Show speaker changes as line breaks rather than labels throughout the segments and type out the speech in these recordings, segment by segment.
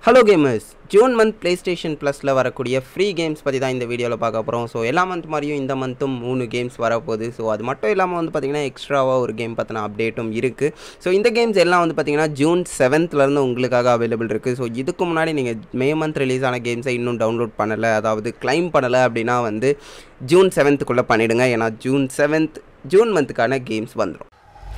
hello gamers June month play station ப்ளஸில் வரக்கூடிய free games பற்றி தான் இந்த வீடியோவில் பார்க்க போகிறோம் ஸோ எல்லா மந்த் மாதிரியும் இந்த மந்த்தும் மூணு கேம்ஸ் வரப்போகுது ஸோ அது மட்டும் இல்லாமல் வந்து பார்த்திங்கன்னா எக்ஸ்ட்ராவாக ஒரு கேம் பற்றின அப்டேட்டும் இருக்குது ஸோ இந்த கேம்ஸ் எல்லாம் வந்து பார்த்திங்கன்னா ஜூன் செவன்த்லேருந்து உங்களுக்காக அவைலபிள் இருக்குது ஸோ இதுக்கு முன்னாடி நீங்கள் மே மந்த் ரிலீஸ் ஆன கேம்ஸை இன்னும் டவுன்லோட் பண்ணலை அதாவது கிளைம் பண்ணலை அப்படின்னா வந்து ஜூன் செவன்த்துக்குள்ளே பண்ணிவிடுங்க ஏன்னா ஜூன் செவன்த் ஜூன் மந்த்துக்கான கேம்ஸ் வந்துடும்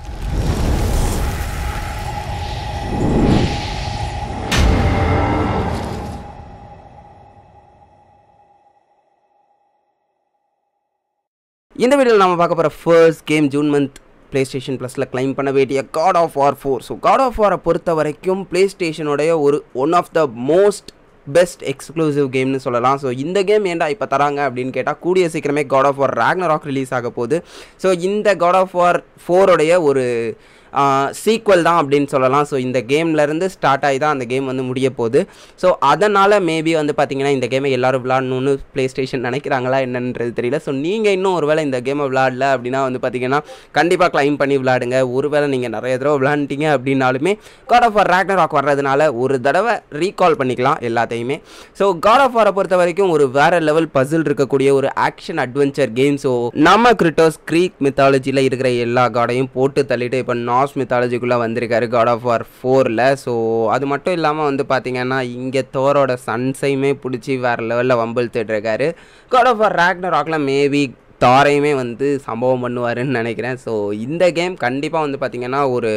இந்த வீடியோவில் நம்ம பார்க்க போகிற first game June month play station ப்ளஸில் கிளைம் பண்ண வேண்டிய God of War four so God of வாரை பொறுத்த வரைக்கும் ப்ளே ஸ்டேஷனுடைய ஒரு one of the most best exclusive கேம்னு சொல்லலாம் ஸோ இந்த கேம் ஏன்டா இப்போ தராங்க அப்படின்னு கேட்டால் கூடிய சீக்கிரமே God of War Ragnarok release ஆக போகுது ஸோ இந்த காட் ஆஃப் வார் ஃபோருடைய ஒரு சீக்வல் தான் அப்படின்னு சொல்லலாம் ஸோ இந்த கேம்லேருந்து ஸ்டார்ட் ஆகி தான் அந்த கேம் வந்து முடிய போகுது ஸோ அதனால் மேபி வந்து பார்த்தீங்கன்னா இந்த கேமை எல்லோரும் விளாடணும்னு ப்ளே ஸ்டேஷன் நினைக்கிறாங்களா என்னன்றது தெரியல ஸோ நீங்கள் இன்னும் ஒரு வேளை இந்த கேமை விளாடல அப்படின்னா வந்து பார்த்தீங்கன்னா கண்டிப்பாக கிளைம் பண்ணி விளாடுங்க ஒருவேளை நீங்கள் நிறைய தடவை விளாண்டுட்டீங்க அப்படின்னாலுமே God of War Ragnarok வர்றதுனால ஒரு தடவை ரீகால் பண்ணிக்கலாம் எல்லாத்தையுமே ஸோ காட் ஆஃப் வாரை பொறுத்த வரைக்கும் ஒரு வேறு லெவல் பசில் இருக்கக்கூடிய ஒரு ஆக்ஷன் அட்வென்ச்சர் கேம் ஸோ நம்ம கிரிட்டோஸ் க்ரீக் மித்தாலஜியில் இருக்கிற எல்லா காடையும் போட்டு தள்ளிட்டு இப்போ நார்ஸ் மித்தாலஜிக்குள்ளே வந்திருக்காரு காட் ஆஃப் வார் ஃபோரில் ஸோ அது மட்டும் இல்லாமல் வந்து பார்த்தீங்கன்னா இங்கே தோரோட சன்ஸையுமே பிடிச்சி வேறு லெவலில் வம்பிழுத்துட்டு இருக்காரு காட் ஆஃப் வார் ரேக்னர் ராக்கில் மேபி தாரையுமே வந்து சம்பவம் பண்ணுவாருன்னு நினைக்கிறேன் ஸோ இந்த கேம் கண்டிப்பாக வந்து பார்த்திங்கன்னா ஒரு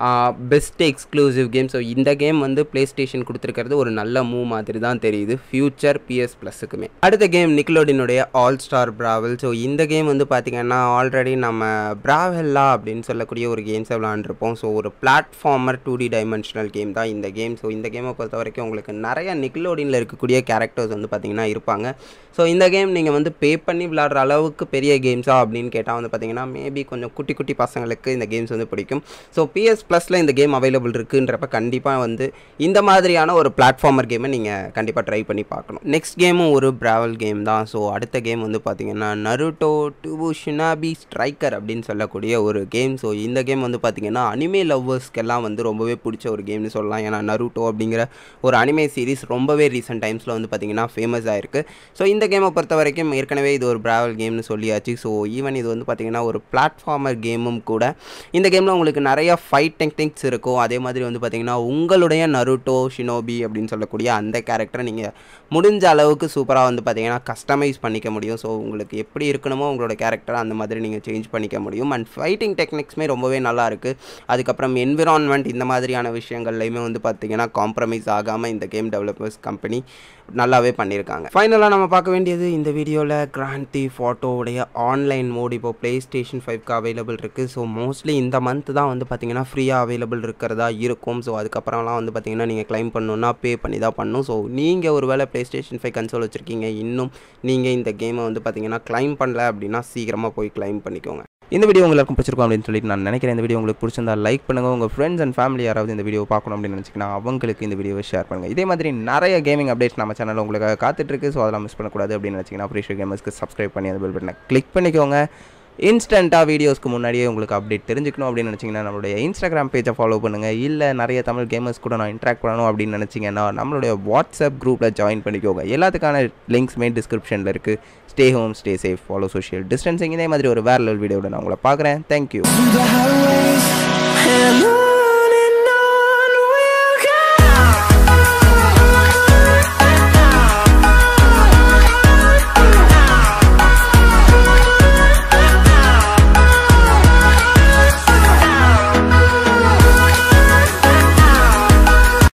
பெஸ்ட் எக்ஸ்க்ளூசிவ் கேம் ஸோ இந்த கேம் வந்து ப்ளே ஸ்டேஷன் கொடுத்துருக்கிறது ஒரு நல்ல மூவ் மாதிரி தான் தெரியுது ஃபியூச்சர் பிஎஸ் ப்ளஸுக்குமே அடுத்த கேம் நிக்லோடினுடைய ஆல் ஸ்டார் பிராவல் ஸோ இந்த கேம் வந்து பார்த்திங்கன்னா ஆல்ரெடி நம்ம பிராவெல்லா அப்படின்னு சொல்லக்கூடிய ஒரு கேம்ஸை விளாண்டுருப்போம் ஸோ ஒரு platformer two D dimensional game தான் இந்த கேம் ஸோ இந்த கேமை பொறுத்த வரைக்கும் உங்களுக்கு நிறைய நிக்லோடினில் இருக்கக்கூடிய கேரக்டர்ஸ் வந்து பார்த்திங்கன்னா இருப்பாங்க ஸோ இந்த கேம் நீங்கள் வந்து பே பண்ணி விளாட்ற அளவுக்கு பெரிய கேம்ஸா அப்படின்னு கேட்டால் வந்து பார்த்திங்கன்னா மேபி கொஞ்சம் குட்டி குட்டி பசங்களுக்கு இந்த கேம்ஸ் வந்து பிடிக்கும் ஸோ பிஎஸ் ப்ளஸில் இந்த கேம் அவைலபிள் இருக்குன்றப்ப கண்டிப்பாக வந்து இந்த மாதிரியான ஒரு பிளாட்ஃபார்மர் கேமை நீங்கள் கண்டிப்பாக ட்ரை பண்ணி பார்க்கணும் நெக்ஸ்ட் கேமும் ஒரு ப்ராவல் கேம் தான் ஸோ அடுத்த கேம் வந்து பார்த்திங்கன்னா நருட்டோ டூபு ஷினாபி ஸ்ட்ரைக்கர் அப்படின்னு சொல்லக்கூடிய ஒரு கேம் ஸோ இந்த கேம் வந்து பார்த்திங்கன்னா அனிமே லவ்வர்ஸ்க்கெல்லாம் வந்து ரொம்பவே பிடிச்ச ஒரு கேம்னு சொல்லலாம் ஏன்னா நருட்டோ அப்படிங்கிற ஒரு அனிமே சீரிஸ் ரொம்பவே ரீசெண்ட் டைம்ஸில் வந்து பார்த்திங்கன்னா ஃபேமஸ் ஆயிருக்கு ஸோ இந்த கேமை பொறுத்த வரைக்கும் ஏற்கனவே இது ஒரு ப்ராவல் கேம்னு சொல்லியாச்சு ஸோ ஈவன் இது வந்து பார்த்திங்கன்னா ஒரு பிளாட்ஃபார்மர் கேமும் கூட இந்த கேமில் உங்களுக்கு நிறைய ஃபைட் டெக்னிக்ஸ் இருக்கும் அதே மாதிரி வந்து பார்த்திங்கன்னா உங்களுடைய நருட்டோ ஷினோபி அப்படின்னு சொல்லக்கூடிய அந்த கேரக்டரை நீங்கள் முடிஞ்ச அளவுக்கு சூப்பராக வந்து பார்த்திங்கன்னா கஸ்டமைஸ் பண்ணிக்க முடியும் ஸோ உங்களுக்கு எப்படி இருக்கணுமோ உங்களோட கேரக்டரை அந்த மாதிரி நீங்கள் சேஞ்ச் பண்ணிக்க முடியும் அண்ட் ஃபைட்டிங் டெக்னிக்ஸுமே ரொம்பவே நல்லா இருக்குது அதுக்கப்புறம் என்விரான்மெண்ட் இந்த மாதிரியான விஷயங்கள்லையுமே வந்து பார்த்திங்கன்னா காம்ப்ரமைஸ் ஆகாமல் இந்த கேம் டெவலப்பர்ஸ் கம்பெனி நல்லாவே பண்ணியிருக்காங்க ஃபைனலாக நம்ம பார்க்க வேண்டியது இந்த வீடியோவில் கிராண்டி ஃபோட்டோவுடைய ஆன்லைன் மோட் இப்போ ப்ளே ஸ்டேஷன் ஃபைவ்க்கு அவைலபிள் இருக்குது ஸோ மோஸ்ட்லி இந்த மந்த் தான் வந்து பார்த்திங்கன்னா ஃப்ரீயாக அவைலபிள் இருக்கிறதா இருக்கும் ஸோ அதுக்கப்புறம்லாம் வந்து பார்த்திங்கன்னா நீங்கள் கிளைம் பண்ணணுன்னா பே பண்ணி தான் பண்ணணும் ஸோ நீங்கள் ஒரு வேளை ப்ளே ஸ்டேஷன் ஃபைவ் கன்சோல் வச்சுருக்கீங்க இன்னும் நீங்கள் இந்த கேமை வந்து பார்த்திங்கன்னா கிளைம் பண்ணல அப்படின்னா சீக்கிரமாக போய் கிளைம் பண்ணிக்கோங்க இந்த வீடியோ உங்களுக்கு பிடிச்சிருக்கும் அப்படின்னு சொல்லிட்டு நான் நினைக்கிறேன் இந்த வீடியோ உங்களுக்கு பிடிச்சிருந்தா லைக் பண்ணுங்கள் உங்கள் ஃப்ரெண்ட்ஸ் அண்ட் ஃபேமிலி யாராவது இந்த வீடியோ பார்க்கணும் அப்படின்னு நினச்சிங்கன்னா அவங்களுக்கு இந்த வீடியோவை ஷேர் பண்ணுங்கள் இதே மாதிரி நிறைய கேமிங் அப்டேட்ஸ் நம்ம சேனலில் உங்களுக்கு காத்துட்ருக்கு ஸோ அதெல்லாம் மிஸ் பண்ணக்கூடாது அப்படின்னு நினச்சிங்கன்னா அப்ரிஷியல் கேமர்ஸ்க்கு சப்ஸ்கிரைப் பண்ணி அந்த பெல் பட்டனை கிளிக் பண்ணிக்கோங்க இன்ஸ்டண்ட்டாக வீடியோஸ்க்கு முன்னாடியே உங்களுக்கு அப்டேட் தெரிஞ்சுக்கணும் அப்படின்னு நினச்சிங்கன்னா நம்மளுடைய இன்ஸ்டாகிராம் பேஜை ஃபாலோ பண்ணுங்கள் இல்லை நிறைய தமிழ் கேமர்ஸ் கூட நான் இன்ட்ராக்ட் பண்ணணும் அப்படின்னு நினச்சிங்கன்னா நம்மளுடைய வாட்ஸ்அப் குரூப்பில் ஜாயின் பண்ணிக்கோங்க எல்லாத்துக்கான லிங்க்ஸ்மே டிஸ்கிரிப்ஷனில் இருக்குது stay home stay safe follow social distancing இதே மாதிரி ஒரு வேற லெவல் வீடியோவில் நான் உங்களை பார்க்குறேன் தேங்க்யூ
the highways